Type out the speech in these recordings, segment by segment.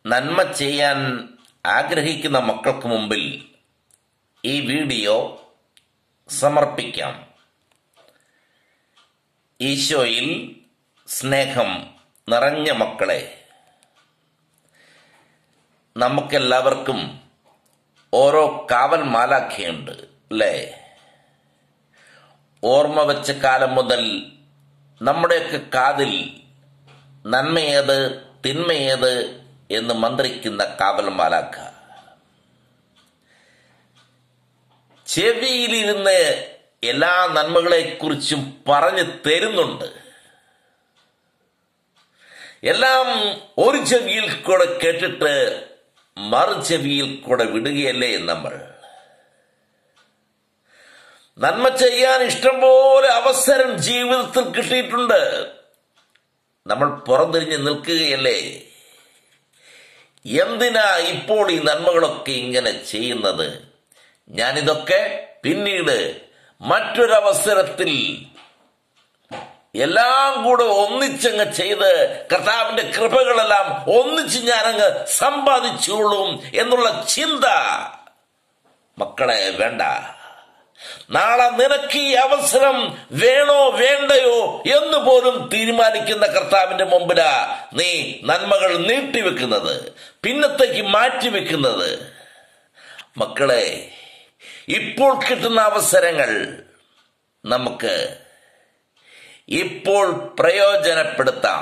നന്മ ചെയ്യാൻ ആഗ്രഹിക്കുന്ന മക്കൾക്ക് മുമ്പിൽ ഈ വീഡിയോ സമർപ്പിക്കാം ഈശോയിൽ സ്നേഹം നിറഞ്ഞ മക്കളെ നമുക്കെല്ലാവർക്കും ഓരോ കാവൽ മാലാഖയുണ്ട് അല്ലേ ഓർമ്മ വെച്ച കാലം മുതൽ നമ്മുടെയൊക്കെ കാതിൽ നന്മയേത് തിന്മയേത് എന്ന് മന്ത്രിക്കുന്ന കാവൽ മാലാഖ ചെവിയിലിരുന്ന് എല്ലാ നന്മകളെക്കുറിച്ചും പറഞ്ഞു തരുന്നുണ്ട് എല്ലാം ഒരു ചെവിയിൽ കൂടെ കേട്ടിട്ട് മറു ചെവിയിൽ കൂടെ വിടുകയല്ലേ നമ്മൾ നന്മ ചെയ്യാൻ ഇഷ്ടംപോലെ അവസരം ജീവിതത്തിൽ കിട്ടിയിട്ടുണ്ട് നമ്മൾ പുറംതിരിഞ്ഞ് നിൽക്കുകയല്ലേ എന്തിനാ ഇപ്പോൾ ഈ നന്മകളൊക്കെ ഇങ്ങനെ ചെയ്യുന്നത് ഞാനിതൊക്കെ പിന്നീട് മറ്റൊരവസരത്തിൽ എല്ലാം കൂടെ ഒന്നിച്ചങ്ങ് ചെയ്ത് കർത്താവിന്റെ കൃപകളെല്ലാം ഒന്നിച്ച് ഞാനങ്ങ് സമ്പാദിച്ചോളും എന്നുള്ള ചിന്ത മക്കളെ വേണ്ട നാളെ നിനക്ക് ഈ അവസരം വേണോ വേണ്ടയോ എന്ന് പോലും തീരുമാനിക്കുന്ന കർത്താവിന്റെ മുമ്പിലാ നീ നന്മകൾ നീട്ടിവെക്കുന്നത് പിന്നത്തേക്ക് മാറ്റിവെക്കുന്നത് മക്കളെ ഇപ്പോൾ കിട്ടുന്ന അവസരങ്ങൾ നമുക്ക് ഇപ്പോൾ പ്രയോജനപ്പെടുത്താം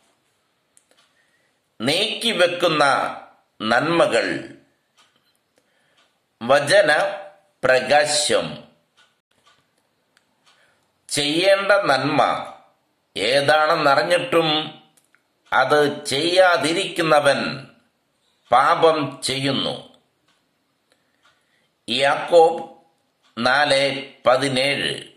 നീക്കിവെക്കുന്ന നന്മകൾ വചന പ്രകാശം ചെയ്യേണ്ട നന്മ ഏതാണെന്നറിഞ്ഞിട്ടും അത് ചെയ്യാതിരിക്കുന്നവൻ പാപം ചെയ്യുന്നു യാക്കോബ് നാല് പതിനേഴ്